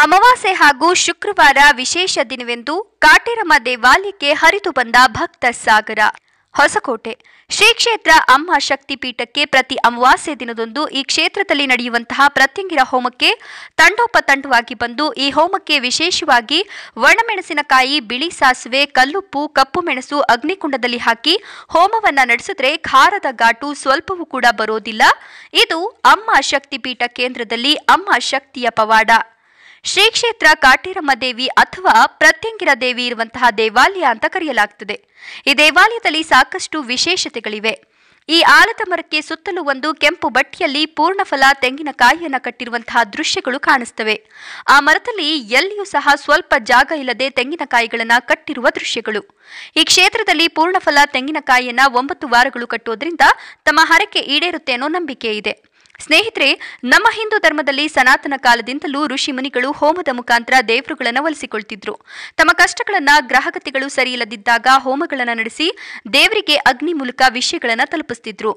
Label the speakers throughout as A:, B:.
A: ಅಮಾವಾಸ್ಯೆ ಹಾಗೂ ಶುಕ್ರವಾರ ವಿಶೇಷ ದಿನವೆಂದು ಕಾಟೇರಮ್ಮ ದೇವಾಲಯಕ್ಕೆ ಹರಿದು ಬಂದ ಭಕ್ತ ಸಾಗರ ಹೊಸಕೋಟೆ ಶ್ರೀ ಕ್ಷೇತ್ರ ಅಮ್ಮ ಶಕ್ತಿ ಪೀಠಕ್ಕೆ ಪ್ರತಿ ಅಮಾವಾಸ್ಯೆ ದಿನದಂದು ಈ ಕ್ಷೇತ್ರದಲ್ಲಿ ನಡೆಯುವಂತಹ ಪ್ರತ್ಯಂಗಿರ ಹೋಮಕ್ಕೆ ತಂಡೋಪತಂಡವಾಗಿ ಬಂದು ಈ ಹೋಮಕ್ಕೆ ವಿಶೇಷವಾಗಿ ಒಣಮೆಣಸಿನಕಾಯಿ ಬಿಳಿ ಸಾಸಿವೆ ಕಲ್ಲುಪ್ಪು ಕಪ್ಪು ಮೆಣಸು ಅಗ್ನಿಕುಂಡದಲ್ಲಿ ಹಾಕಿ ಹೋಮವನ್ನ ನಡೆಸಿದ್ರೆ ಖಾರದ ಘಾಟು ಸ್ವಲ್ಪವೂ ಕೂಡ ಬರೋದಿಲ್ಲ ಇದು ಅಮ್ಮ ಶಕ್ತಿ ಪೀಠ ಕೇಂದ್ರದಲ್ಲಿ ಅಮ್ಮ ಶಕ್ತಿಯ ಪವಾಡ ಶ್ರೀ ಕ್ಷೇತ್ರ ಕಾಟೇರಮ್ಮ ದೇವಿ ಅಥವಾ ಪ್ರತ್ಯಂಗಿರ ದೇವಿ ಇರುವಂತಹ ದೇವಾಲಯ ಅಂತ ಕರೆಯಲಾಗ್ತದೆ ಈ ದೇವಾಲಯದಲ್ಲಿ ಸಾಕಷ್ಟು ವಿಶೇಷತೆಗಳಿವೆ ಈ ಆಲದ ಮರಕ್ಕೆ ಸುತ್ತಲೂ ಒಂದು ಕೆಂಪು ಬಟ್ಟಿಯಲ್ಲಿ ಪೂರ್ಣಫಲ ತೆಂಗಿನಕಾಯಿಯನ್ನ ಕಟ್ಟಿರುವಂತಹ ದೃಶ್ಯಗಳು ಕಾಣಿಸ್ತವೆ ಆ ಮರದಲ್ಲಿ ಎಲ್ಲಿಯೂ ಸಹ ಸ್ವಲ್ಪ ಜಾಗ ಇಲ್ಲದೆ ತೆಂಗಿನಕಾಯಿಗಳನ್ನ ಕಟ್ಟಿರುವ ದೃಶ್ಯಗಳು ಈ ಕ್ಷೇತ್ರದಲ್ಲಿ ಪೂರ್ಣಫಲ ತೆಂಗಿನಕಾಯಿಯನ್ನ ಒಂಬತ್ತು ವಾರಗಳು ಕಟ್ಟುವುದರಿಂದ ತಮ್ಮ ಹರಕೆ ಈಡೇರುತ್ತೆ ಅನ್ನೋ ನಂಬಿಕೆ ಇದೆ ಸ್ನೇಹಿತರೆ ನಮ್ಮ ಹಿಂದೂ ಧರ್ಮದಲ್ಲಿ ಸನಾತನ ಕಾಲದಿಂದಲೂ ಋಷಿ ಮುನಿಗಳು ಹೋಮದ ಮುಖಾಂತರ ದೇವರುಗಳನ್ನು ಒಲಿಸಿಕೊಳ್ತಿದ್ರು ತಮ್ಮ ಕಷ್ಟಗಳನ್ನ ಗ್ರಹಗತಿಗಳು ಸರಿಯಿಲ್ಲದಿದ್ದಾಗ ಹೋಮಗಳನ್ನು ನಡೆಸಿ ದೇವರಿಗೆ ಅಗ್ನಿ ಮೂಲಕ ವಿಷಯಗಳನ್ನು ತಲುಪಿಸ್ತಿದ್ರು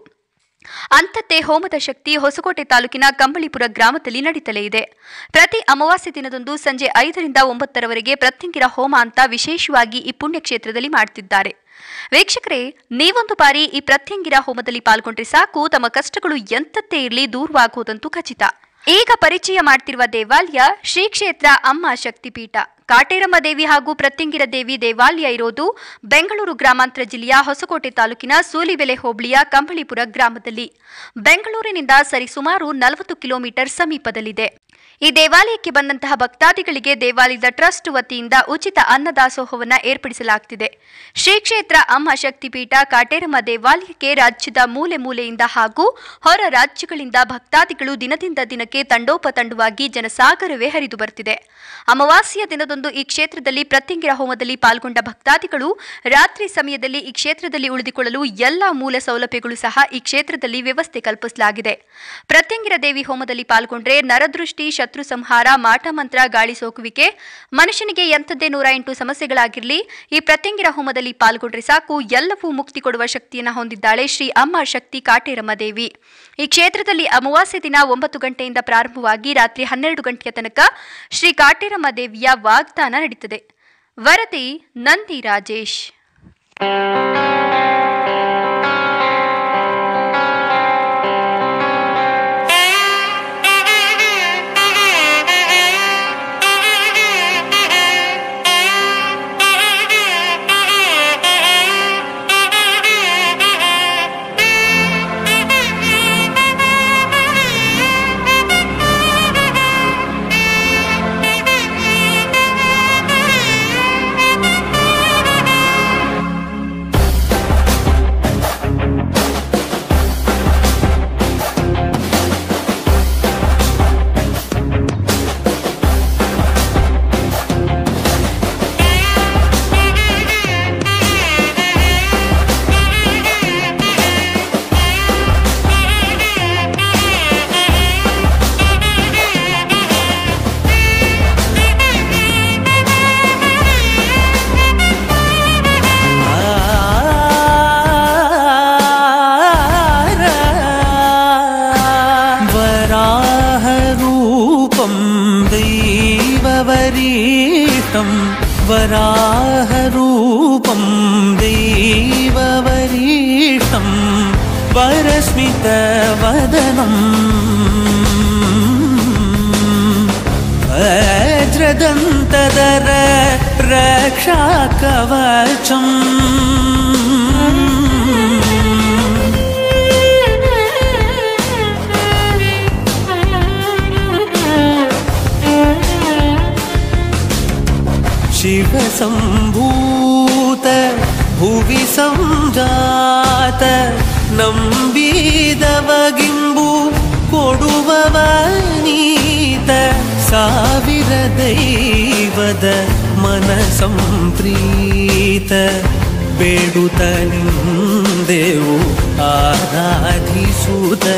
A: ಅಂಥದ್ದೇ ಹೋಮದ ಶಕ್ತಿ ಹೊಸಕೋಟೆ ತಾಲೂಕಿನ ಕಂಬಳಿಪುರ ಗ್ರಾಮದಲ್ಲಿ ನಡೀತಲೇ ಇದೆ ಪ್ರತಿ ಅಮಾವಾಸ್ಯೆ ದಿನದಂದು ಸಂಜೆ ಐದರಿಂದ ಒಂಬತ್ತರವರೆಗೆ ಪ್ರತ್ಯಂಗಿರ ಹೋಮ ಅಂತ ವಿಶೇಷವಾಗಿ ಈ ಪುಣ್ಯಕ್ಷೇತ್ರದಲ್ಲಿ ಮಾಡ್ತಿದ್ದಾರೆ ವೀಕ್ಷಕರೇ ನೀವೊಂದು ಬಾರಿ ಈ ಪ್ರತ್ಯಂಗಿರ ಹೋಮದಲ್ಲಿ ಪಾಲ್ಗೊಂಡ್ರೆ ಸಾಕು ತಮ್ಮ ಕಷ್ಟಗಳು ಎಂತದ್ದೇ ಇರಲಿ ದೂರವಾಗುವುದಂತೂ ಖಚಿತ ಈಗ ಪರಿಚಯ ಮಾಡ್ತಿರುವ ದೇವಾಲಯ ಶ್ರೀ ಕ್ಷೇತ್ರ ಅಮ್ಮ ಶಕ್ತಿಪೀಠ ಕಾಟೇರಮ್ಮ ದೇವಿ ಹಾಗೂ ಪ್ರತ್ಯಂಗಿರ ದೇವಿ ದೇವಾಲಯ ಇರೋದು ಬೆಂಗಳೂರು ಗ್ರಾಮಾಂತರ ಜಿಲ್ಲೆಯ ಹೊಸಕೋಟೆ ತಾಲೂಕಿನ ಸೂಲಿಬೆಲೆ ಹೋಬಳಿಯ ಕಂಬಳಿಪುರ ಗ್ರಾಮದಲ್ಲಿ ಬೆಂಗಳೂರಿನಿಂದ ಸರಿಸುಮಾರು ನಲವತ್ತು ಕಿಲೋಮೀಟರ್ ಸಮೀಪದಲ್ಲಿದೆ ಈ ದೇವಾಲಯಕ್ಕೆ ಬಂದಂತಹ ಭಕ್ತಾದಿಗಳಿಗೆ ದೇವಾಲಯದ ಟ್ರಸ್ಟ್ ವತಿಯಿಂದ ಉಚಿತ ಅನ್ನದಾಸೋಹವನ್ನ ಏರ್ಪಡಿಸಲಾಗುತ್ತಿದೆ ಶ್ರೀ ಕ್ಷೇತ್ರ ಅಮ್ಮ ಶಕ್ತಿಪೀಠ ಕಾಟೇರಮ್ಮ ದೇವಾಲಯಕ್ಕೆ ರಾಜ್ಯದ ಮೂಲೆ ಮೂಲೆಯಿಂದ ಹಾಗೂ ಹೊರ ರಾಜ್ಯಗಳಿಂದ ಭಕ್ತಾದಿಗಳು ದಿನದಿಂದ ದಿನಕ್ಕೆ ತಂಡೋಪತಂಡವಾಗಿ ಜನಸಾಗರವೇ ಹರಿದು ಬರ್ತಿದೆ ಅಮಾವಾಸ್ಯೆಯ ದಿನದಂದು ಈ ಕ್ಷೇತ್ರದಲ್ಲಿ ಪ್ರತ್ಯಂಗಿರ ಹೋಮದಲ್ಲಿ ಪಾಲ್ಗೊಂಡ ಭಕ್ತಾದಿಗಳು ರಾತ್ರಿ ಸಮಯದಲ್ಲಿ ಈ ಕ್ಷೇತ್ರದಲ್ಲಿ ಉಳಿದುಕೊಳ್ಳಲು ಎಲ್ಲ ಮೂಲ ಸೌಲಭ್ಯಗಳು ಸಹ ಈ ಕ್ಷೇತ್ರದಲ್ಲಿ ವ್ಯವಸ್ಥೆ ಕಲ್ಪಿಸಲಾಗಿದೆ ಪ್ರತ್ಯಂಗಿರ ದೇವಿ ಹೋಮದಲ್ಲಿ ಪಾಲ್ಗೊಂಡ್ರೆ ನರದೃಷ್ಟಿ ಶತ್ರು ಸಂಹಾರ ಮಾಟ ಮಂತ್ರ ಗಾಳಿ ಸೋಕುವಿಕೆ ಮನುಷ್ಯನಿಗೆ ಎಂಥದ್ದೇ ನೂರ ಎಂಟು ಸಮಸ್ಯೆಗಳಾಗಿರಲಿ ಈ ಪ್ರತ್ಯಂಗಿರ ಹೋಮದಲ್ಲಿ ಪಾಲ್ಗೊಂಡ್ರೆ ಸಾಕು ಎಲ್ಲವೂ ಮುಕ್ತಿ ಕೊಡುವ ಶಕ್ತಿಯನ್ನು ಹೊಂದಿದ್ದಾಳೆ ಶ್ರೀ ಅಮ್ಮ ಶಕ್ತಿ ಕಾಟೇರಮ್ಮ ದೇವಿ ಈ ಕ್ಷೇತ್ರದಲ್ಲಿ ಅಮಾವಾಸ್ಯೆ ದಿನ ಒಂಬತ್ತು ಗಂಟೆಯಿಂದ ಪ್ರಾರಂಭವಾಗಿ ರಾತ್ರಿ ಹನ್ನೆರಡು ಗಂಟೆಯ ತನಕ ಶ್ರೀ ಕಾಟೇರಮ್ಮ ದೇವಿಯ ವಾಗ್ದಾನ ನಡೀತದೆ ವರದಿ ನಂದಿ ರಾಜೇಶ್
B: वराहरूपं दैववरीष्टं वराहरूपं दैववरीष्टं वरस्मितवदनम् वज्रदन्तदर रक्षाकवचम् शिवसम्भूत भुवि सञ्जात ನಂಬಿದವಗಿಂಬು ಕೊಡುವವನೀತ ಸಾವಿರ ದೈವದ ಮನ ಸಂಪ್ರೀತ ಬೇಡುತ್ತ ನಿಂದೆವು ಆರಾಧಿಸುತ್ತ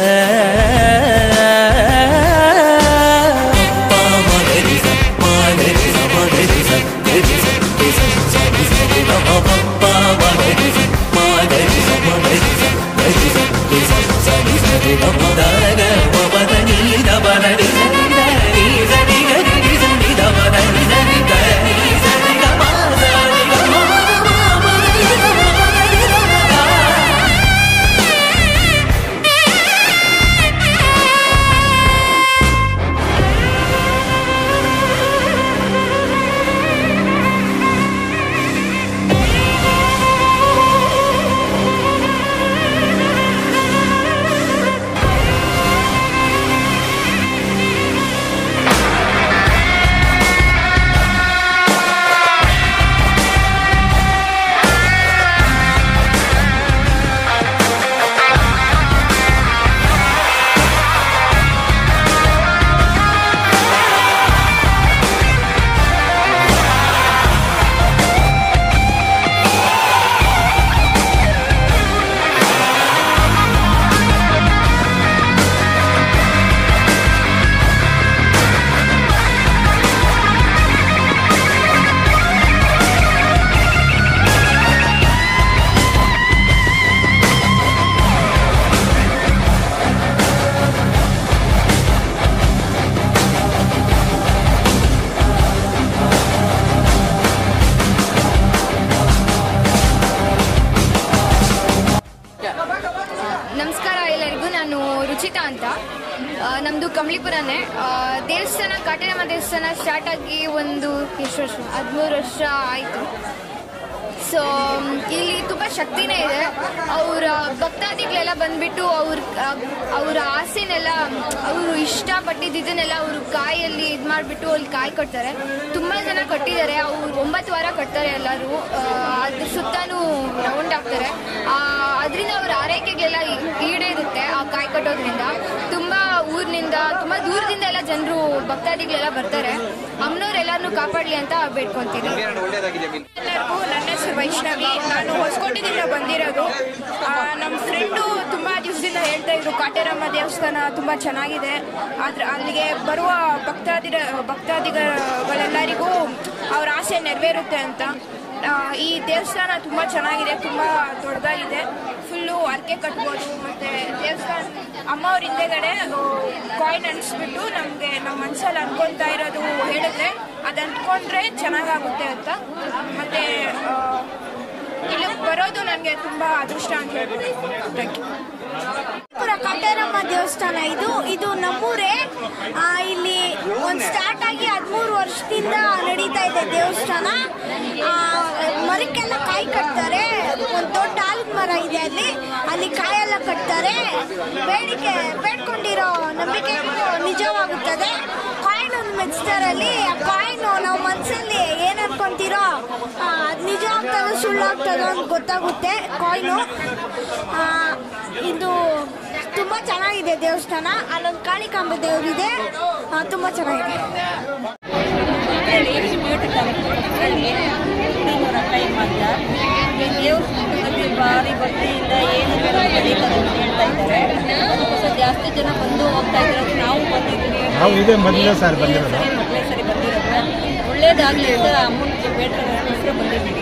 C: ಅಂತ ಆ, ನಮ್ದು ಕಮಲಿಪುರನೇ ಆ, ದೇವಸ್ಥಾನ ಕಾಟೇರಮ್ಮ ದೇವಸ್ಥಾನ ಸ್ಟಾರ್ಟ್ ಆಗಿ ಒಂದು ಎಷ್ಟು ವರ್ಷ ಹದಿಮೂರು ವರ್ಷ ಆಯಿತು ಸೊ ಇಲ್ಲಿ ತುಂಬ ಶಕ್ತಿನೇ ಇದೆ ಅವರ ಭಕ್ತಾದಿಗಳೆಲ್ಲ ಬಂದ್ಬಿಟ್ಟು ಅವ್ರ ಅವರ ಆಸೆನೆಲ್ಲ ಅವರು ಇಷ್ಟಪಟ್ಟಿದ್ದನ್ನೆಲ್ಲ ಅವರು ಕಾಯಲ್ಲಿ ಇದು ಮಾಡಿಬಿಟ್ಟು ಅಲ್ಲಿ ಕಾಯಿ ಕಟ್ತಾರೆ ತುಂಬ ಜನ ಕಟ್ಟಿದ್ದಾರೆ ಅವ್ರು ಒಂಬತ್ತು ವಾರ ಕಟ್ತಾರೆ ಎಲ್ಲರೂ ಆ, ಅದ್ರ ಸುತ್ತಾನು ರೌಂಡ್ ಆಗ್ತಾರೆ ಅದರಿಂದ ಅವ್ರ ಆರೈಕೆಗೆಲ್ಲ ಈ- ಈಡೇರುತ್ತೆ ಆ ಕಾಯಿ ಕಟ್ಟೋದ್ರಿಂದ ತುಂಬ ಊರಿನಿಂದ ತುಂಬ ದೂರದಿಂದ ಎಲ್ಲ ಜನರು ಭಕ್ತಾದಿಗಳೆಲ್ಲ ಬರ್ತಾರೆ ಅಮ್ಮನವ್ರೆಲ್ಲರನ್ನೂ ಕಾಪಾಡಲಿ ಅಂತ ಬೇಡ್ಕೊಂತೀನಿ
D: ಎಲ್ಲರಿಗೂ ನನ್ನ ಹೆಸರು ವೈಷ್ಣವಿ ನಾನು ಹೊಸಕೋಟೆದಿಂದ ಬಂದಿರೋದು ಆ, ನಮ್ಮ ಫ್ರೆಂಡು ತುಂಬ ದಿವಸದಿಂದ ಹೇಳ್ತಾ ಇದ್ರು ಕಾಟೇರಮ್ಮ ದೇವಸ್ಥಾನ ತುಂಬ ಚೆನ್ನಾಗಿದೆ ಆದ್ರೆ ಅಲ್ಲಿಗೆ ಬರುವ ಭಕ್ತಾದಿರ ಭಕ್ತಾದಿಗಳೆಲ್ಲರಿಗೂ ಅವ್ರ ಆಸೆ ನೆರವೇರುತ್ತೆ ಅಂತ ಆ, ಈ ದೇವಸ್ಥಾನ ತುಂಬ ಚೆನ್ನಾಗಿದೆ ತುಂಬ ದೊಡ್ಡದಾಗಿದೆ ಫುಲ್ಲು ಅರ್ಕೆ ಕಟ್ಬೋದು ಮತ್ತು ದೇವಸ್ಥಾನ ಅಮ್ಮವ್ರ ಹಿಂದೆಗಡೆ ಕಾಯಿನ್ ಅನ್ಸ್ಬಿಟ್ಟು ನಮಗೆ ನಮ್ಮ ಮನಸ್ಸಲ್ಲಿ ಅನ್ಕೊತಾ ಇರೋದು ಹೇಳಿದ್ರೆ ಅದು ಅಂದ್ಕೊಂಡ್ರೆ ಚೆನ್ನಾಗಾಗುತ್ತೆ ಅಂತ ಮತ್ತು ಇಲ್ಲಿಗೆ ಬರೋದು ನನಗೆ ತುಂಬ ಅದೃಷ್ಟ ಅಂತ ಹೇಳ್ಬೋದು ಥ್ಯಾಂಕ್ ಯು
E: ಪುರ ಕಾಟೇರಮ್ಮ ದೇವಸ್ಥಾನ ಇದು ಇದು ನಮ್ಮೂರೇ ಆ, ಇಲ್ಲಿ ಒಂದು ಸ್ಟಾರ್ಟ್ ಆಗಿ ಹದಿಮೂರು ವರ್ಷದಿಂದ ನಡೀತಾ ಇದೆ ದೇವಸ್ಥಾನ ಆ, ಮರಕ್ಕೆಲ್ಲ ಕಾಯಿ ಕಟ್ತಾರೆ ಒಂದು ದೊಡ್ಡ ಆಲದ ಮರ ಇದೆ ಅಲ್ಲಿ ಅಲ್ಲಿ ಕಾಯೆಲ್ಲ ಕಟ್ತಾರೆ ಬೇಡಿಕೆ ಬೇಡ್ಕೊಂಡಿರೋ ನಂಬಿಕೆ ನಿಜವಾಗುತ್ತದೆ ಕಾಯಿನ್ ಒಂದು ಮೆಚ್ತಾರೆ ಅಲ್ಲಿ ಆ ಕಾಯಿನು ನಾವು ಮನಸ್ಸಲ್ಲಿ ಏನು ಅನ್ಕೊಂತೀರೋ ಆ, ಅದ್ ನಿಜ ಆಗ್ತದೋ ಸುಳ್ಳು ಆಗ್ತದೋ ಅಂತ ಗೊತ್ತಾಗುತ್ತೆ ಕಾಯಿನು ಇದು ತುಂಬಾ ಚೆನ್ನಾಗಿದೆ ದೇವಸ್ಥಾನ ಅಲ್ಲೊಂದು ಕಾಳಿಕಾಂಬ ದೇವರಿದೆ ಆ, ತುಂಬಾ ಚೆನ್ನಾಗಿದೆ
F: ಕೈ ಮಾತ್ರ ದೇವಸ್ಥಾನದಲ್ಲಿ ಭಾರಿ ಭಕ್ತಿಯಿಂದ ಏನು ನಡೀತದೆ ಅಂತ ಹೇಳ್ತಾ ಇದ್ದಾರೆ ಅದಕ್ಕೋಸ್ಕರ ಜಾಸ್ತಿ ಜನ ಬಂದು ಹೋಗ್ತಾ ಇದ್ದಾರೆ ನಾವು ಬಂದಿದ್ದೀವಿ
G: ನಾವು ಇದೇ ಮೊದಲನೇ ಸಾರಿ ಬಂದಿರೋದು.
F: ಸರಿ ಮೊದಲನೇ ಸರಿ ಬಂದಿರೋದು ಒಳ್ಳೇದಾಗಲಿ ಅಂತ ಅಮ್ಮನ ಬೇಡ್ಕೊಳ್ಳೋಸ್ಕರ ಬಂದಿದ್ದೀವಿ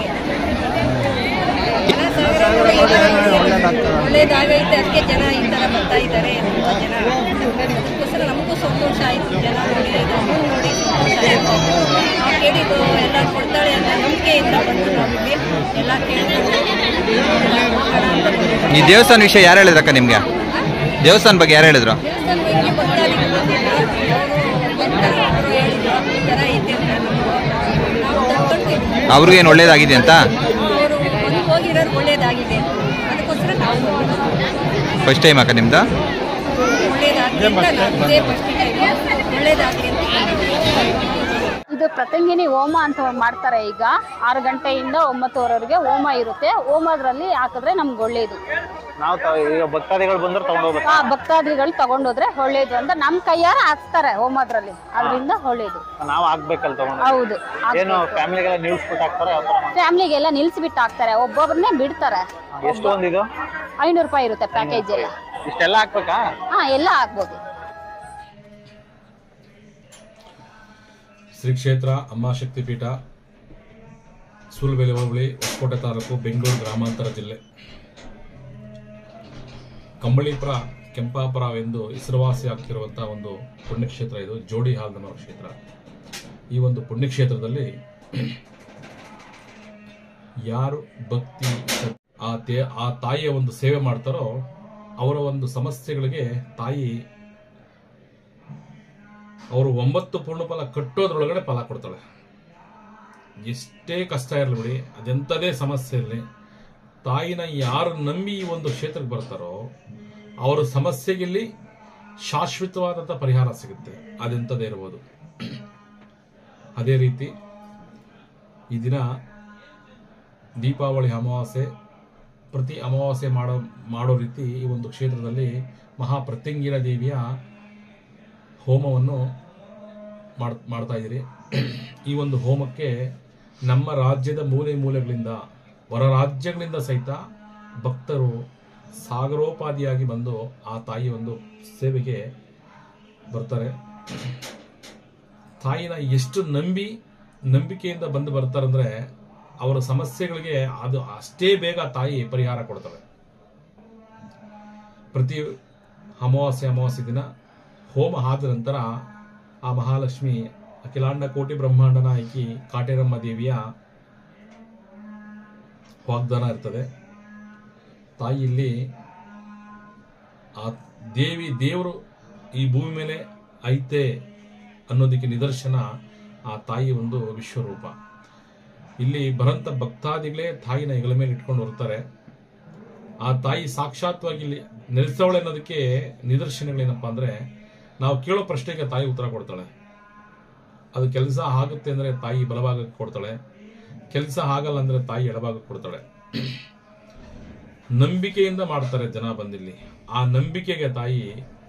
F: ಜನ ಸಾಗರ
G: ಒಳ್ಳೇದಾಗ್ತದೆ.
F: ಒಳ್ಳೇದಾಗೈತೆ ಅದಕ್ಕೆ ಜನ ಈ ಥರ ಬರ್ತಾ ಇದ್ದಾರೆ ತುಂಬ ಜನ ಅದಕ್ಕೋಸ್ಕರ ನಮಗೂ ಸಂತೋಷ ಆಯಿತು ಜನ ನೋಡಿ ನಮಗೂ ನೋಡಿ ಸಂತೋಷ ಆಯಿತು ನಾವು ಕೇಳಿದ್ದು ಎಲ್ಲ ಕೊಡ್ತಾಳೆ ಅನ್ನೋ ನಂಬಿಕೆಯಿಂದ ಬಂದು ನಾವಿಲ್ಲಿ ಎಲ್ಲ ಕೇಳ್ಕೊಂಡು ಎಲ್ಲ ಹೋಗೋಣ ಅಂತ ಬಂದಿದ್ದೀವಿ.
H: ಈ ದೇವಸ್ಥಾನ ವಿಷಯ ಯಾರು ಹೇಳಿದ್ರಕ್ಕ ನಿಮಗೆ ದೇವಸ್ಥಾನ ಬಗ್ಗೆ ಯಾರು ಹೇಳಿದ್ರು
F: ದೇವಸ್ಥಾನ ಬಗ್ಗೆ ಭಕ್ತಾದಿಗಳು ಬಂದಿದ್ರು ಅವರು ಭಕ್ತರು ಹೇಳಿದ್ರು ಈ ಥರ ಐತೆ ಅಂತ ನಮಗೂ ನಾವು ತಗೊಂಡ್ವಿ
H: ಅವ್ರಿಗೇನು ಒಳ್ಳೇದಾಗಿದೆ ಅಂತ
F: ಅವರು ಬಂದು ಹೋಗಿರೋರು ಒಳ್ಳೇದಾಗಿದೆ ಅದಕ್ಕೋಸ್ಕರ ನಾವು ಬಂದಿದ್ದೀವಿ.
H: ಫಸ್ಟ್ ಟೈಮ್ ಅಕ್ಕ ನಿಮ್ದು
F: ಒಳ್ಳೇದಾಗಲಿ ಅಂತ ನಾವು ಇದೇ ಫಸ್ಟ್ ಟೈಮ್ ಒಳ್ಳೇದಾಗಲಿ ಅಂತ ಬಂದಿದ್ದೀವಿ.
I: ಇದು ಪ್ರತಂಗಿನಿ ಹೋಮ ಅಂತ ಒಂದ್ ಮಾಡ್ತಾರೆ ಈಗ ಆರು ಗಂಟೆಯಿಂದ ಒಂಬತ್ತುವರೆವರೆಗೆ ಹೋಮ ಇರುತ್ತೆ ಹೋಮದ್ರಲ್ಲಿ ಹಾಕಿದ್ರೆ ನಮ್ಗೆ ಒಳ್ಳೇದು
G: ನಾವು ತ- ಈಗ ಭಕ್ತಾದಿಗಳು ಬಂದ್ರೆ ತಗೊಂಡೋಗ್ಬೇಕು
I: ಆ ಭಕ್ತಾದಿಗಳು ತಗೊಂಡೋದ್ರೆ ಒಳ್ಳೇದು ಅಂತ ನಮ್ ಕೈಯಾರ ಹಾಕ್ತಾರೆ ಹೋಮದ್ರಲ್ಲಿ ಅದರಿಂದ ಒಳ್ಳೇದು
G: ನಾವು ಆಗ್ಬೇಕಲ್ಲ ತಗೊಂಡು
I: ಹೌದು
G: ಏನು ಫ್ಯಾಮಿಲಿಗೆಲ್ಲ ನಿಲ್ಸ್ಬಿಟ್ಟು ಹಾಕ್ತಾರೆ ಯಾವ ಥರ ಮಾಡ್ತಾರೆ?
I: ಫ್ಯಾಮ್ಲಿಗೆಲ್ಲ ನಿಲ್ಸ್ಬಿಟ್ಟು ಹಾಕ್ತಾರೆ ಒಬ್ಬೊಬ್ಬರನ್ನೇ ಬಿಡ್ತಾರೆ
G: ಎಷ್ಟು ಒಂದಿದು
I: ಐನೂರು ರೂಪಾಯಿ ಇರುತ್ತೆ ಪ್ಯಾಕೇಜ್ ಎಲ್ಲ
G: ಇಷ್ಟೆಲ್ಲ ಹಾಕ್ಬೇಕಾ
I: ಹಾ ಎಲ್ಲ ಹಾಕ್ಬೋದು
J: ಶ್ರೀ ಕ್ಷೇತ್ರ ಅಮ್ಮಾಶಕ್ತಿ ಪೀಠ ಸೂಲುಬೆಲೆ ಹೋಬಳಿ ಹೊಸಕೋಟೆ ತಾಲೂಕು ಬೆಂಗಳೂರು ಗ್ರಾಮಾಂತರ ಜಿಲ್ಲೆ ಕಂಬಳಿಪುರ ಕೆಂಪಾಪುರವೆಂದು ಹೆಸರುವಾಸಿ ಆಗ್ತಿರುವಂತಹ ಒಂದು ಪುಣ್ಯಕ್ಷೇತ್ರ ಇದು ಜೋಡಿ ಹಾಲ್ದನವರ ಕ್ಷೇತ್ರ ಈ ಒಂದು ಪುಣ್ಯಕ್ಷೇತ್ರದಲ್ಲಿ ಯಾರು ಭಕ್ತಿ ಶ್ರದ್ಧೆ, ಆ ದೇ ಆ ತಾಯಿಯ ಒಂದು ಸೇವೆ ಮಾಡ್ತಾರೋ ಅವರ ಒಂದು ಸಮಸ್ಯೆಗಳಿಗೆ ತಾಯಿ ಅವರು ಒಂಬತ್ತು ಪೂರ್ಣಫಲ ಕಟ್ಟೋದ್ರೊಳಗಡೆ ಫಲ ಕೊಡ್ತಾಳೆ ಎಷ್ಟೇ ಕಷ್ಟ ಇರಲಿ ಬಿಡಿ ಅದೆಂಥದೇ ಸಮಸ್ಯೆ ಇರಲಿ ತಾಯಿನ ಯಾರು ನಂಬಿ ಈ ಒಂದು ಕ್ಷೇತ್ರಕ್ಕೆ ಬರ್ತಾರೋ ಅವರ ಸಮಸ್ಯೆಗಿಲ್ಲಿ ಶಾಶ್ವತವಾದಂಥ ಪರಿಹಾರ ಸಿಗುತ್ತೆ ಅದೆಂಥದೇ ಇರ್ಬೋದು ಅದೇ ರೀತಿ ಈ ದಿನ ದೀಪಾವಳಿ ಅಮಾವಾಸ್ಯೆ ಪ್ರತಿ ಅಮಾವಾಸ್ಯೆ ಮಾಡೋ ಮಾಡೋ ರೀತಿ ಈ ಒಂದು ಕ್ಷೇತ್ರದಲ್ಲಿ ಮಹಾಪ್ರತ್ಯಂಗಿರ ದೇವಿಯ ಹೋಮವನ್ನು ಮಾಡ್ ಮಾಡ್ತಾ ಇದ್ದೀರಿ ಈ ಒಂದು ಹೋಮಕ್ಕೆ ನಮ್ಮ ರಾಜ್ಯದ ಮೂಲೆ ಮೂಲೆಗಳಿಂದ ಹೊರ ರಾಜ್ಯಗಳಿಂದ ಸಹಿತ ಭಕ್ತರು ಸಾಗರೋಪಾದಿಯಾಗಿ ಬಂದು ಆ ತಾಯಿ ಒಂದು ಸೇವೆಗೆ ಬರ್ತಾರೆ ತಾಯಿನ ಎಷ್ಟು ನಂಬಿ ನಂಬಿಕೆಯಿಂದ ಬಂದು ಬರ್ತಾರಂದ್ರೆ ಅವರ ಸಮಸ್ಯೆಗಳಿಗೆ ಅದು ಅಷ್ಟೇ ಬೇಗ ತಾಯಿ ಪರಿಹಾರ ಕೊಡ್ತವೆ ಪ್ರತಿ ಅಮಾವಾಸ್ಯೆ ಅಮಾವಾಸ್ಯೆ ದಿನ ಹೋಮ ಆದ ನಂತರ ಆ ಮಹಾಲಕ್ಷ್ಮಿ ಅಖಿಲಾಂಡ ಕೋಟಿ ಬ್ರಹ್ಮಾಂಡ ನಾಯಕಿ ಕಾಟೇರಮ್ಮ ದೇವಿಯ ವಾಗ್ದಾನ ಇರ್ತದೆ ತಾಯಿ ಇಲ್ಲಿ ಆ ದೇವಿ ದೇವರು ಈ ಭೂಮಿ ಮೇಲೆ ಐತೆ ಅನ್ನೋದಕ್ಕೆ ನಿದರ್ಶನ ಆ ತಾಯಿ ಒಂದು ವಿಶ್ವರೂಪ ಇಲ್ಲಿ ಬರಂತ ಭಕ್ತಾದಿಗಳೇ ತಾಯಿನ ಹೆಗಲ ಮೇಲೆ ಇಟ್ಕೊಂಡು ಬರ್ತಾರೆ ಆ ತಾಯಿ ಸಾಕ್ಷಾತ್ವಾಗಿ ಇಲ್ಲಿ ನೆಲೆಸವಳೆ ಅನ್ನೋದಕ್ಕೆ ನಿದರ್ಶನಗಳೇನಪ್ಪಾ ಅಂದ್ರೆ ನಾವು ಕೇಳೋ ಪ್ರಶ್ನೆಗೆ ತಾಯಿ ಉತ್ತರ ಕೊಡ್ತಾಳೆ ಅದು ಕೆಲಸ ಆಗುತ್ತೆ ಅಂದ್ರೆ ತಾಯಿ ಬಲಭಾಗಕ್ಕೆ ಕೊಡ್ತಾಳೆ ಕೆಲಸ ಆಗಲ್ಲ ಅಂದ್ರೆ ತಾಯಿ ಎಡಭಾಗಕ್ಕೆ ಕೊಡ್ತಾಳೆ ನಂಬಿಕೆಯಿಂದ ಮಾಡ್ತಾರೆ ಜನ ಬಂದಿಲ್ಲಿ ಆ ನಂಬಿಕೆಗೆ ತಾಯಿ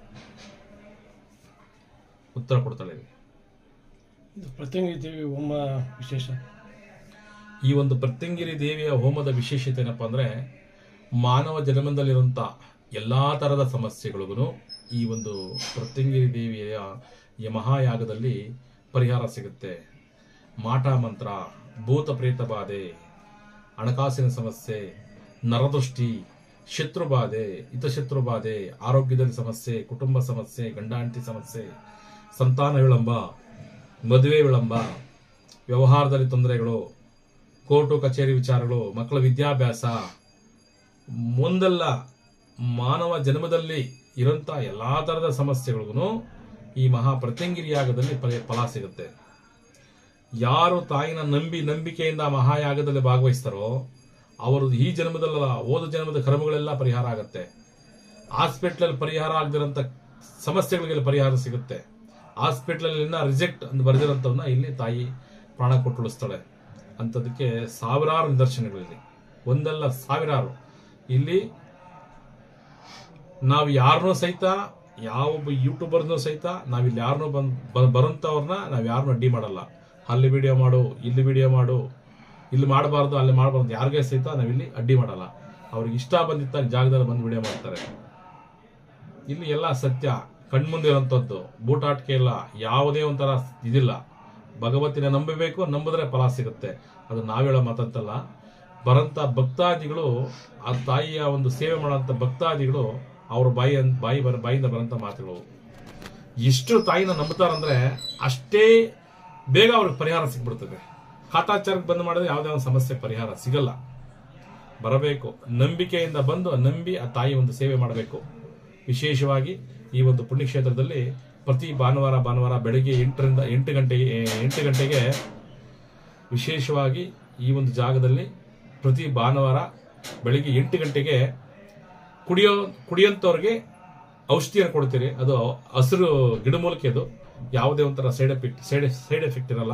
J: ಉತ್ತರ ಕೊಡ್ತಾಳೆ ಇಲ್ಲಿ.
K: ಇದು ಪ್ರತ್ಯಂಗಿ ದೇವಿ ಹೋಮ ವಿಶೇಷ
J: ಈ ಒಂದು ಪ್ರತ್ಯಂಗಿರಿ ದೇವಿಯ ಹೋಮದ ವಿಶೇಷತೆ ಏನಪ್ಪಾ ಅಂದ್ರೆ ಮಾನವ ಜನ್ಮದಲ್ಲಿರುವಂತ ಎಲ್ಲಾ ತರದ ಸಮಸ್ಯೆಗಳಿಗೂ ಈ ಒಂದು ಪ್ರತ್ಯಂಗಿರಿ ದೇವಿಯ ಈ ಮಹಾಯಾಗದಲ್ಲಿ ಪರಿಹಾರ ಸಿಗುತ್ತೆ ಮಾಟ ಮಂತ್ರ ಭೂತ ಪ್ರೇತ ಬಾಧೆ ಹಣಕಾಸಿನ ಸಮಸ್ಯೆ ನರದೃಷ್ಟಿ ಶತ್ರು ಬಾಧೆ ಹಿತಶತ್ರು ಬಾಧೆ ಆರೋಗ್ಯದಲ್ಲಿ ಸಮಸ್ಯೆ ಕುಟುಂಬ ಸಮಸ್ಯೆ ಗಂಡ ಹೆಂಡತಿ ಸಮಸ್ಯೆ ಸಂತಾನ ವಿಳಂಬ ಮದುವೆ ವಿಳಂಬ ವ್ಯವಹಾರದಲ್ಲಿ ತೊಂದರೆಗಳು ಕೋರ್ಟು ಕಚೇರಿ ವಿಚಾರಗಳು ಮಕ್ಕಳ ವಿದ್ಯಾಭ್ಯಾಸ ಮುಂದೆಲ್ಲ ಮಾನವ ಜನ್ಮದಲ್ಲಿ ಇರೋಂಥ ಎಲ್ಲಾ ತರದ ಸಮಸ್ಯೆಗಳಿಗೂ ಈ ಮಹಾ ಪ್ರತ್ಯಂಗಿರಿ ಯಾಗದಲ್ಲಿ ಫಲ- ಫಲ ಸಿಗುತ್ತೆ ಯಾರು ತಾಯಿನ ನಂಬಿ ನಂಬಿಕೆಯಿಂದ ಮಹಾಯಾಗದಲ್ಲಿ ಭಾಗವಹಿಸ್ತಾರೋ ಅವರು ಈ ಜನ್ಮದಲ್ಲ ಓದ ಜನ್ಮದ ಕರ್ಮಗಳೆಲ್ಲ ಪರಿಹಾರ ಆಗುತ್ತೆ ಹಾಸ್ಪಿಟ್ಲಲ್ಲಿ ಪರಿಹಾರ ಆಗದಿರೋಂಥ ಸಮಸ್ಯೆಗಳಿಗೆ ಪರಿಹಾರ ಸಿಗುತ್ತೆ ಹಾಸ್ಪಿಟ್ಲಲ್ಲಿ ಇನ್ನ ರಿಜೆಕ್ಟ್ ಅಂತ ಬರೆದಿರೋಂಥವನ್ನ ಇಲ್ಲಿ ತಾಯಿ ಪ್ರಾಣ ಕೊಟ್ಟು ಉಳಿಸ್ತಾಳೆ ಅಂಥದಕ್ಕೆ ಸಾವಿರಾರು ನಿದರ್ಶನಗಳಿಲ್ಲಿ ಒಂದಲ್ಲ ಸಾವಿರಾರು ಇಲ್ಲಿ ನಾವು ಯಾರನ್ನೂ ಸಹಿತ ಯಾವೊಬ್ಬ ಯೂಟ್ಯೂಬರ್ನೂ ಸಹಿತ ನಾವಿಲ್ಲಿ ಯಾರನ್ನೂ ಬಂದ್ ಬ- ಬರೋಂಥವ್ರನ್ನ ನಾವು ಯಾರನ್ನೂ ಅಡ್ಡಿ ಮಾಡಲ್ಲ ಅಲ್ಲಿ ವಿಡಿಯೋ ಮಾಡು ಇಲ್ಲಿ ವಿಡಿಯೋ ಮಾಡು ಇಲ್ಲಿ ಮಾಡಬಾರ್ದು ಅಲ್ಲಿ ಮಾಡಬಾರ್ದು ಯಾರಿಗೇ ಸಹಿತ ನಾವಿಲ್ಲಿ ಅಡ್ಡಿ ಮಾಡಲ್ಲ ಅವ್ರಿಗೆ ಇಷ್ಟ ಬಂದಿತ್ತ ಜಾಗದಲ್ಲಿ ಬಂದು ವಿಡಿಯೋ ಮಾಡ್ತಾರೆ ಇಲ್ಲಿ ಎಲ್ಲ ಸತ್ಯ ಕಣ್ಮುಂದೆ ಇರೋಂಥದ್ದು ಬೂಟಾಟಿಕೆ ಇಲ್ಲ ಯಾವುದೇ ಒಂಥರ ಇದಿಲ್ಲ ಭಗವತಿನ ನಂಬಬೇಕು ನಂಬಿದ್ರೆ ಫಲ ಸಿಗುತ್ತೆ ಅದು ನಾವೇಳೋ ಮಾತಂತಲ್ಲ ಬರಂತ ಭಕ್ತಾದಿಗಳು ಆ ತಾಯಿಯ ಒಂದು ಸೇವೆ ಮಾಡೋಂಥ ಭಕ್ತಾದಿಗಳು ಅವ್ರ ಬಾಯಿ ಬಾಯಿ ಬರ ಬಾಯಿಂದ ಬರಂತ ಮಾತುಗಳು ಎಷ್ಟು ತಾಯಿನ ನಂಬ್ತಾರಂದ್ರೆ ಅಷ್ಟೇ ಬೇಗ ಅವ್ರಿಗೆ ಪರಿಹಾರ ಸಿಗ್ಬಿಡ್ತದೆ ಕಾಟಾಚಾರಕ್ಕೆ ಬಂದ್ ಮಾಡಿದ್ರೆ ಯಾವುದೇ ಒಂದು ಸಮಸ್ಯೆ ಪರಿಹಾರ ಸಿಗಲ್ಲ ಬರಬೇಕು ನಂಬಿಕೆಯಿಂದ ಬಂದು ನಂಬಿ ಆ ತಾಯಿ ಒಂದು ಸೇವೆ ಮಾಡಬೇಕು ವಿಶೇಷವಾಗಿ ಈ ಒಂದು ಪುಣ್ಯಕ್ಷೇತ್ರದಲ್ಲಿ ಪ್ರತಿ ಭಾನುವಾರ ಭಾನುವಾರ ಬೆಳಗ್ಗೆ ಎಂಟರಿಂದ ಎಂಟು ಗಂಟೆಗೆ ಎಂಟು ಗಂಟೆಗೆ ವಿಶೇಷವಾಗಿ ಈ ಒಂದು ಜಾಗದಲ್ಲಿ ಪ್ರತಿ ಭಾನುವಾರ ಬೆಳಿಗ್ಗೆ ಎಂಟು ಗಂಟೆಗೆ ಕುಡಿಯೋ ಕುಡಿಯೋಂಥವ್ರಿಗೆ ಔಷಧಿಯನ್ನು ಕೊಡ್ತೀರಿ ಅದು ಹಸಿರು ಗಿಡಮೂಲಿಕೆ ಅದು ಯಾವುದೇ ಒಂಥರ side effect side side effect ಇರಲ್ಲ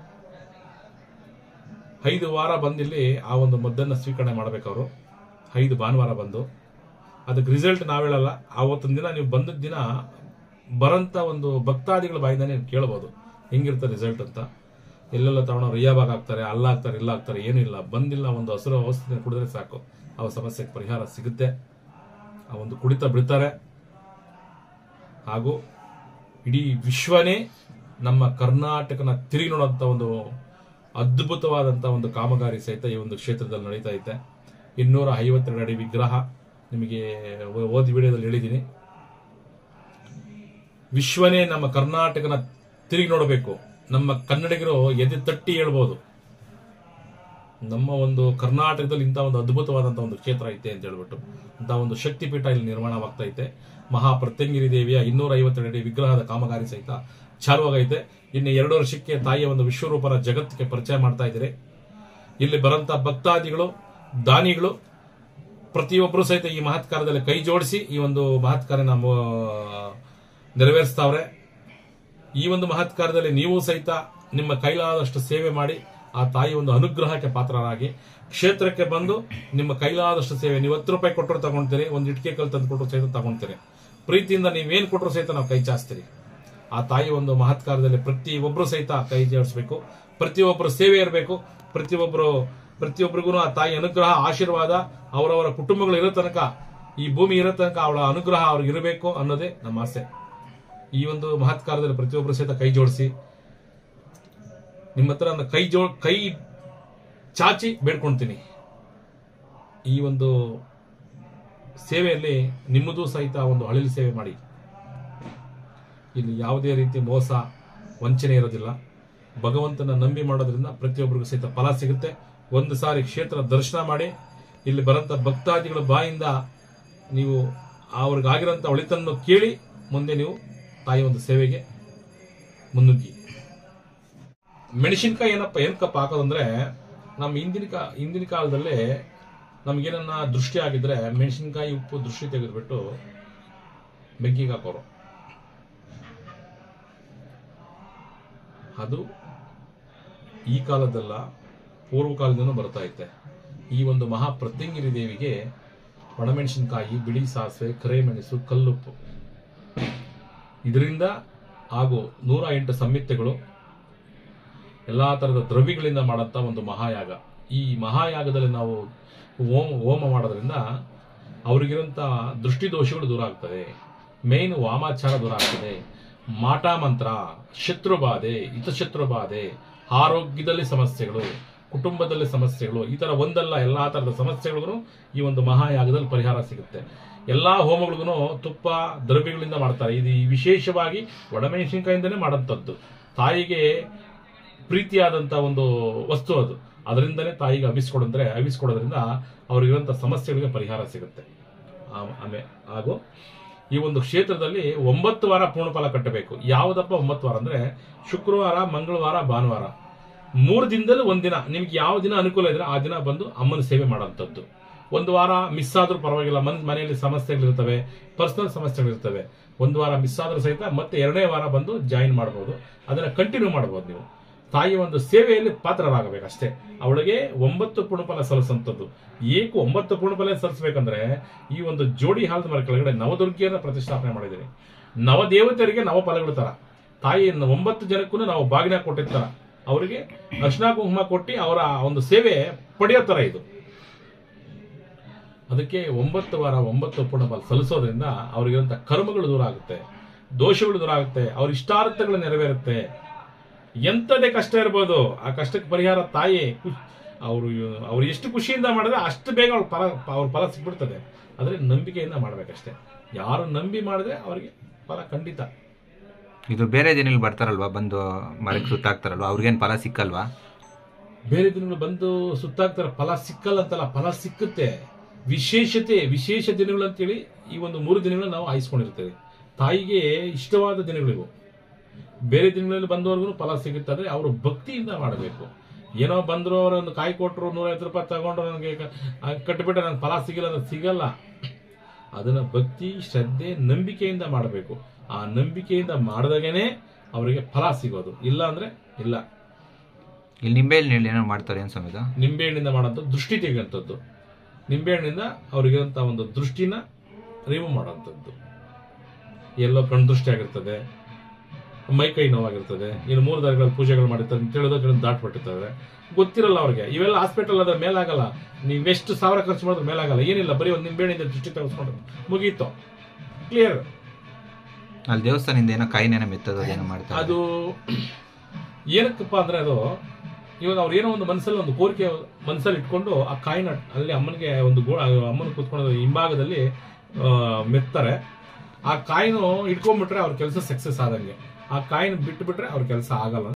J: ಐದು ವಾರ ಬಂದಿಲ್ಲಿ ಆ ಒಂದು ಮದ್ದನ್ನು ಸ್ವೀಕರಣೆ ಮಾಡ್ಬೇಕು ಅವರು ಐದು ಭಾನುವಾರ ಬಂದು ಅದಕ್ಕೆ ರಿಸಲ್ಟ್ ನಾವ್ ಹೇಳಲ್ಲ ಆವತ್ತಿನ ದಿನ ನೀವು ಬಂದದ ದಿನ ಬರಂತ ಒಂದು ಭಕ್ತಾದಿಗಳ ಬಾಯಿಂದ ನೀವು ಕೇಳ್ಬೋದು ಹೆಂಗಿರುತ್ತೆ ರಿಸಲ್ಟ್ ಅಂತ ಎಲ್ಲೆಲ್ಲ ತಗೊಂಡು ರಿಯಾಬಾಗ್ ಆಗ್ತಾರೆ ಅಲ್ಲಾಗ್ತಾರೆ ಇಲ್ಲ ಆಗ್ತಾರೆ ಏನಿಲ್ಲ ಬಂದಿಲ್ಲ ಒಂದು ಹಸಿರು ಔಷಧಿ ಕುಡಿದ್ರೆ ಸಾಕು ಆ ಸಮಸ್ಯೆಗೆ ಪರಿಹಾರ ಸಿಗುತ್ತೆ ಆ ಒಂದು ಕುಡಿತ ಬಿಡ್ತಾರೆ ಹಾಗೂ ಇಡೀ ವಿಶ್ವನೇ ನಮ್ಮ ಕರ್ನಾಟಕನ ತಿರುಗಿ ನೋಡುವಂತ ಒಂದು ಅದ್ಭುತವಾದಂತ ಒಂದು ಕಾಮಗಾರಿ ಸಹಿತ ಈ ಒಂದು ಕ್ಷೇತ್ರದಲ್ಲಿ ನಡೀತಾ ಐತೆ ಇನ್ನೂರ ಐವತ್ತೆರಡು ಅಡಿ ವಿಗ್ರಹ ನಿಮಗೆ ಓ- ಓದಿ ವಿಡಿಯೋದಲ್ಲಿ ಹೇಳಿದ್ದೀನಿ ವಿಶ್ವನೇ ನಮ್ಮ ಕರ್ನಾಟಕನ ತಿರುಗಿ ನೋಡಬೇಕು ನಮ್ಮ ಕನ್ನಡಿಗರು ಎದೆ ತಟ್ಟಿ ಹೇಳ್ಬೋದು ನಮ್ಮ ಒಂದು ಕರ್ನಾಟಕದಲ್ಲಿ ಇಂಥ ಒಂದು ಅದ್ಭುತವಾದಂಥ ಒಂದು ಕ್ಷೇತ್ರ ಐತೆ ಅಂತ ಹೇಳ್ಬಿಟ್ಟು ಅಂತ ಒಂದು ಶಕ್ತಿಪೀಠ ಇಲ್ಲಿ ನಿರ್ಮಾಣವಾಗ್ತಾ ಐತೆ ಮಹಾ ಪ್ರತ್ಯಂಗಿರಿ ದೇವಿಯ ಇನ್ನೂರ ಐವತ್ತೆರಡು ಅಡಿ ವಿಗ್ರಹದ ಕಾಮಗಾರಿ ಸಹಿತ ಚಾಲುವಾಗೈತೆ ಇನ್ನು ಎರಡು ವರ್ಷಕ್ಕೆ ತಾಯಿಯ ಒಂದು ವಿಶ್ವರೂಪನ ಜಗತ್ತಿಗೆ ಪರಿಚಯ ಮಾಡ್ತಾ ಇದ್ದೀರಿ ಇಲ್ಲಿ ಬರಂತ ಭಕ್ತಾದಿಗಳು ದಾನಿಗಳು ಪ್ರತಿಯೊಬ್ಬರು ಸಹಿತ ಈ ಮಹತ್ ಕಾರ್ಯದಲ್ಲಿ ಕೈ ಜೋಡಿಸಿ ಈ ಒಂದು ಮಹತ್ ಕಾರ್ಯನ ಮು- ನೆರವೇರಿಸ್ತಾವ್ರೆ ಈ ಒಂದು ಮಹತ್ ಕಾರ್ಯದಲ್ಲಿ ನೀವು ಸಹಿತ ನಿಮ್ಮ ಕೈಲಾದಷ್ಟು ಸೇವೆ ಮಾಡಿ ಆ ತಾಯಿ ಒಂದು ಅನುಗ್ರಹಕ್ಕೆ ಪಾತ್ರರಾಗಿ ಕ್ಷೇತ್ರಕ್ಕೆ ಬಂದು ನಿಮ್ಮ ಕೈಲಾದಷ್ಟು ಸೇವೆ ನೀವು ಹತ್ತು ರೂಪಾಯಿ ಕೊಟ್ಟರು ತಗೊಂತೀರಿ ಒಂದು ಇಟ್ಕೆ ಕಲ್ ತಂದು ಕೊಟ್ಟರು ಸಹಿತ ತಗೊಂತೀರಿ ಪ್ರೀತಿಯಿಂದ ನೀವೇನ್ ಕೊಟ್ಟರು ಸಹಿತ ನಾವು ಕೈ ಚಾಸ್ತೀರಿ ಆ ತಾಯಿ ಒಂದು ಮಹತ್ ಕಾರ್ಯದಲ್ಲಿ ಪ್ರತಿ ಒಬ್ರು ಸಹಿತ ಕೈ ಜೋಡಿಸ್ಬೇಕು ಪ್ರತಿಯೊಬ್ಬರು ಸೇವೆ ಇರಬೇಕು ಪ್ರತಿಯೊಬ್ಬರು ಪ್ರತಿಯೊಬ್ಬರಿಗೂ ಆ ತಾಯಿ ಅನುಗ್ರಹ ಆಶೀರ್ವಾದ ಅವರವರ ಕುಟುಂಬಗಳು ಇರೋ ತನಕ ಈ ಭೂಮಿ ಇರೋ ತನಕ ಅವಳ ಅನುಗ್ರಹ ಅವ್ರಿಗೆ ಇರಬೇಕು ಅನ್ನೋದೇ ನಮ್ಮ ಆಸೆ ಈ ಒಂದು ಮಹತ್ ಕಾರ್ಯದಲ್ಲಿ ಪ್ರತಿಯೊಬ್ಬರು ಸಹಿತ ಕೈ ಜೋಡಿಸಿ ನಿಮ್ಮ ಹತ್ರ ಒಂದು ಕೈ ಜೋ ಕೈ ಚಾಚಿ ಬೇಡ್ಕೊಳ್ತೀನಿ ಈ ಒಂದು ಸೇವೆಯಲ್ಲಿ ನಿಮ್ಮದು ಸಹಿತ ಒಂದು ಹಳಿಲು ಸೇವೆ ಮಾಡಿ ಇಲ್ಲಿ ಯಾವುದೇ ರೀತಿ ಮೋಸ ವಂಚನೆ ಇರೋದಿಲ್ಲ ಭಗವಂತನ ನಂಬಿ ಮಾಡೋದ್ರಿಂದ ಪ್ರತಿಯೊಬ್ಬರಿಗೂ ಸಹಿತ ಫಲ ಸಿಗುತ್ತೆ ಒಂದು ಸಾರಿ ಕ್ಷೇತ್ರ ದರ್ಶನ ಮಾಡಿ ಇಲ್ಲಿ ಬರಂತ ಭಕ್ತಾದಿಗಳ ಬಾಯಿಂದ ನೀವು ಅವ್ರಿಗಾಗಿರೋಂಥ ಒಳಿತನ್ನು ಕೇಳಿ ಮುಂದೆ ನೀವು ತಾಯಿ ಒಂದು ಸೇವೆಗೆ ಮುನ್ನುಗ್ಗಿ ಮೆಣಸಿನ್ಕಾಯಿ ಏನಪ್ಪ ಏನಕ್ಕಪ್ಪ ಹಾಕೋದಂದ್ರೆ ನಮ್ಮ ಹಿಂದಿನ ಕಾ ಹಿಂದಿನ ಕಾಲದಲ್ಲೇ ನಮ್ಗೇನನ್ನ ದೃಷ್ಟಿ ಆಗಿದ್ರೆ ಮೆಣಸಿನ್ಕಾಯಿ ಉಪ್ಪು ದೃಷ್ಟಿ ತೆಗೆದುಬಿಟ್ಟು ಬೆಂಕಿಗೆ ಹಾಕೋರು ಅದು ಈ ಕಾಲದಲ್ಲ ಪೂರ್ವ ಕಾಲದಿಂದನೂ ಬರ್ತಾ ಐತೆ ಈ ಒಂದು ಮಹಾ ಪ್ರತ್ಯಂಗಿರಿ ದೇವಿಗೆ ಒಣಮೆಣಸಿನಕಾಯಿ ಬಿಳಿ ಸಾಸಿವೆ ಕರಿಮೆಣಸು ಕಲ್ಲುಪ್ಪು ಇದರಿಂದ ಹಾಗೂ ನೂರ ಎಂಟು ಸಂಹಿತೆಗಳು ಎಲ್ಲಾ ತರದ ದ್ರವ್ಯಗಳಿಂದ ಮಾಡಂತ ಒಂದು ಮಹಾಯಾಗ ಈ ಮಹಾಯಾಗದಲ್ಲಿ ನಾವು ಹೋಮ ಹೋಮ ಮಾಡೋದ್ರಿಂದ ಅವ್ರಿಗಿರುವಂತ ದೃಷ್ಟಿ ದೋಷಗಳು ದೂರ ಆಗ್ತದೆ ಮೇನ್ ವಾಮಾಚಾರ ದೂರ ಆಗ್ತದೆ ಮಾಟ ಮಂತ್ರ ಶತ್ರುಬಾಧೆ ಹಿತಶತ್ರು ಬಾಧೆ ಆರೋಗ್ಯದಲ್ಲಿ ಸಮಸ್ಯೆಗಳು ಕುಟುಂಬದಲ್ಲಿ ಸಮಸ್ಯೆಗಳು ಈ ತರ ಒಂದಲ್ಲ ಎಲ್ಲಾ ತರದ ಸಮಸ್ಯೆಗಳಿಗೂ ಈ ಒಂದು ಮಹಾಯಾಗದಲ್ಲಿ ಪರಿಹಾರ ಸಿಗುತ್ತೆ ಎಲ್ಲಾ ಹೋಮಗಳಿಗೂ ತುಪ್ಪ ದ್ರವ್ಯಗಳಿಂದ ಮಾಡ್ತಾರೆ ಇದು ಈ ವಿಶೇಷವಾಗಿ ಒಣಮೆಣಸಿನಕಾಯಿಂದನೇ ಮಾಡೋಂಥದ್ದು ತಾಯಿಗೆ ಪ್ರೀತಿಯಾದಂತ ಒಂದು ವಸ್ತು ಅದು ಅದರಿಂದನೇ ತಾಯಿಗೆ ಹವಿಸ್ಕೊಡಂದ್ರೆ ಹವಿಸ್ಕೊಡೋದ್ರಿಂದ ಅವ್ರಿಗಿರುವಂತ ಸಮಸ್ಯೆಗಳಿಗೆ ಪರಿಹಾರ ಸಿಗುತ್ತೆ ಆ- ಆಮೇ ಹಾಗೂ ಈ ಒಂದು ಕ್ಷೇತ್ರದಲ್ಲಿ ಒಂಬತ್ತು ವಾರ ಪೂರ್ಣಫಲ ಕಟ್ಟಬೇಕು ಯಾವುದಪ್ಪ ಒಂಬತ್ತು ವಾರ ಅಂದ್ರೆ ಶುಕ್ರವಾರ ಮಂಗಳವಾರ ಭಾನುವಾರ ಮೂರು ದಿನದಲ್ಲಿ ಒಂದಿನ ನಿಮ್ಗೆ ಯಾವ ದಿನ ಅನುಕೂಲ ಇದ್ರೆ ಆ ದಿನ ಬಂದು ಅಮ್ಮನ ಸೇವೆ ಮಾಡೋಂಥದ್ದು ಒಂದು ವಾರ ಮಿಸ್ ಆದ್ರೂ ಪರವಾಗಿಲ್ಲ ಮನ್ ಮನೆಯಲ್ಲಿ ಸಮಸ್ಯೆಗಳಿರ್ತವೆ ಪರ್ಸನಲ್ ಸಮಸ್ಯೆಗಳಿರ್ತವೆ ಒಂದು ವಾರ ಮಿಸ್ ಆದ್ರೂ ಸಹಿತ ಮತ್ತೆ ಎರಡನೇ ವಾರ ಬಂದು ಜಾಯಿನ್ ಮಾಡ್ಬೋದು ಅದನ್ನ ಕಂಟಿನ್ಯೂ ಮಾಡ್ಬೋದು ನೀವು ತಾಯಿಯ ಒಂದು ಸೇವೆಯಲ್ಲಿ ಪಾತ್ರರಾಗಬೇಕಷ್ಟೇ ಅವಳಿಗೆ ಒಂಬತ್ತು ಪುಣಫಲ ಸಲ್ಲಿಸುವಂಥದ್ದು ಏಕು ಒಂಬತ್ತು ಪುಣಫಲ ಸಲ್ಲಿಸಬೇಕಂದ್ರೆ ಈ ಒಂದು ಜೋಡಿ ಹಾಲದ ಮರ ಕೆಳಗಡೆ ನವದುರ್ಗಿಯನ್ನ ಪ್ರತಿಷ್ಠಾಪನೆ ಮಾಡಿದ್ದೀರಿ ನವದೇವತೆಯರಿಗೆ ನವಫಲಗಳು ತರ ತಾಯಿಯನ್ನು ಒಂಬತ್ತು ಜನಕ್ಕೂ ನಾವು ಬಾಗಿನ ಕೊಟ್ಟಿರ್ತಾರ ಅವರಿಗೆ ಅರ್ಶಿನ ಕುಂಕುಮ ಕೊಟ್ಟು ಅವರ ಒಂದು ಸೇವೆ ಪಡೆಯೋ ತರ ಇದು ಅದಕ್ಕೆ ಒಂಬತ್ತು ವಾರ ಒಂಬತ್ತು ಪುಣಫಲ ಸಲ್ಲಿಸೋದ್ರಿಂದ ಅವರಿಗಿರಂತ ಕರ್ಮಗಳು ದೂರ ಆಗುತ್ತೆ ದೋಷಗಳು ದೂರ ಆಗುತ್ತೆ ಅವ್ರ ಇಷ್ಟಾರ್ಥಗಳು ನೆರವೇರುತ್ತೆ ಎಂಥದೇ ಕಷ್ಟ ಇರ್ಬೋದು ಆ ಕಷ್ಟಕ್ಕೆ ಪರಿಹಾರ ತಾಯಿ ಅವರು ಅವ್ರು ಎಷ್ಟು ಖುಷಿಯಿಂದ ಮಾಡಿದ್ರೆ ಅಷ್ಟು ಬೇಗ ಅವ್ರ ಫಲ ಅವ್ರ ಫಲ ಸಿಕ್ಬಿಡ್ತದೆ ಆದ್ರೆ ನಂಬಿಕೆಯಿಂದ ಮಾಡ್ಬೇಕಷ್ಟೇ ಯಾರು ನಂಬಿ ಮಾಡಿದ್ರೆ ಅವರಿಗೆ ಫಲ ಖಂಡಿತ
H: ಇದು ಬೇರೆ ದಿನಗಳು ಬರ್ತಾರಲ್ವಾ ಬಂದು ಮರಕ್ಕೆ ಸುತ್ತಾಕ್ತಾರಲ್ವಾ ಅವ್ರಿಗೇನು ಫಲ ಸಿಕ್ಕಲ್ವಾ
J: ಬೇರೆ ದಿನಗಳು ಬಂದು ಸುತ್ತಾಕ್ತಾರೆ ಫಲ ಸಿಕ್ಕಲ್ಲ ಅಂತಲ್ಲ ಫಲ ಸಿಕ್ಕುತ್ತೆ ವಿಶೇಷತೆ ವಿಶೇಷ ದಿನಗಳು ಅಂತೇಳಿ ಈ ಒಂದು ಮೂರು ದಿನಗಳು ನಾವು ಆಯ್ಸ್ಕೊಂಡಿರ್ತೇವೆ ತಾಯಿಗೆ ಇಷ್ಟವಾದ ದಿನಗಳಿವು ಬೇರೆ ದಿನಗಳಲ್ಲಿ ಬಂದವರೆಗೂ ಫಲ ಸಿಗುತ್ತೆ ಆದ್ರೆ ಅವರು ಭಕ್ತಿಯಿಂದ ಮಾಡಬೇಕು ಏನೋ ಬಂದ್ರು ಅವ್ರ ಒಂದು ಕಾಯಿ ಕೊಟ್ಟರು ನೂರೈವತ್ತು ರೂಪಾಯಿ ತಗೊಂಡ್ರು ನನಗೆ ಕಟ್ಟಿಬಿಟ್ರೆ ನನಗೆ ಫಲ ಸಿಗಲ್ಲ ಅಂದ್ರೆ ಸಿಗಲ್ಲ ಅದನ್ನ ಭಕ್ತಿ ಶ್ರದ್ಧೆ ನಂಬಿಕೆಯಿಂದ ಮಾಡಬೇಕು ಆ ನಂಬಿಕೆಯಿಂದ ಮಾಡಿದಾಗೇನೆ ಅವರಿಗೆ ಫಲ ಸಿಗೋದು ಇಲ್ಲ ಅಂದ್ರೆ ಇಲ್ಲ
H: ಇಲ್ಲಿ ನಿಂಬೆಹಣ್ಣು ಏನೋ ಮಾಡ್ತಾರೆ ಏನು ಸಮೇತ
J: ನಿಂಬೆಹಣ್ಣಿಂದ ಮಾಡೋಂಥ ದೃಷ್ಟಿ ತೆಗೆಯುವಂಥದ್ದು ನಿಂಬೆಹಣ್ಣಿಂದ ಅವರಿಗಿರಂಥ ಒಂದು ದೃಷ್ಟಿನ ರಿಮೂವ್ ಮಾಡೋಂಥದ್ದು ಎಲ್ಲೋ ಕಣ್ ದೃಷ್ಟಿ ಆಗಿರ್ತದೆ ಮೈ ಕೈ ನೋವಾಗಿರ್ತದೆ ಇನ್ನು ಮೂರು ದಾರಿಗಳಲ್ಲಿ ಪೂಜೆಗಳು ಮಾಡಿರ್ತಾರೆ ತಿಳಿದ ತಿಳಿದು ದಾಟ್ಬಿಟ್ಟಿರ್ತಾರೆ ಗೊತ್ತಿರಲ್ಲ ಅವ್ರಿಗೆ ಇವೆಲ್ಲ ಹಾಸ್ಪಿಟಲ್ ಅದ್ರ ಮೇಲಾಗಲ್ಲ ನೀವು ಎಷ್ಟು ಸಾವಿರ ಖರ್ಚು ಮಾಡಿದ್ರೆ ಮೇಲಾಗಲ್ಲ ಏನಿಲ್ಲ ಬರೀ ಒಂದು ನಿಂಬೆಹಣ್ಣಿಂದ ದೃಷ್ಟಿ ತೆಗೆಸ್ಕೊಂಡ್ರೆ ಮುಗೀತು ಕ್ಲಿಯರ್
H: ಅಲ್ಲಿ ದೇವಸ್ಥಾನದಿಂದ ಏನೋ ಕಾಯಿನೇನೋ ಮೆತ್ತದ ಏನೋ ಮಾಡ್ತಾರೆ
J: ಅದು ಏನಕ್ಕಪ್ಪ ಅಂದ್ರೆ ಅದು ಇವಾಗ ಅವ್ರು ಏನೋ ಒಂದು ಮನಸ್ಸಲ್ಲಿ ಒಂದು ಕೋರಿಕೆ ಮನಸ್ಸಲ್ಲಿ ಇಟ್ಕೊಂಡು ಆ ಕಾಯಿನ ಅಲ್ಲಿ ಅಮ್ಮನಿಗೆ ಒಂದು ಗೋ ಅಮ್ಮನ ಕೂತ್ಕೊಂಡು ಹಿಂಭಾಗದಲ್ಲಿ ಆ, ಮೆತ್ತಾರೆ ಆ ಕಾಯಿನು ಇಟ್ಕೊಂಡ್ಬಿಟ್ರೆ ಅವ್ರ ಕೆಲಸ ಸಕ್ಸಸ್ ಆದಂಗೆ ಆ ಕಾಯಿನ ಬಿಟ್ಟು ಬಿಟ್ರೆ ಅವ್ರ ಕೆಲಸ ಆಗಲ್ಲ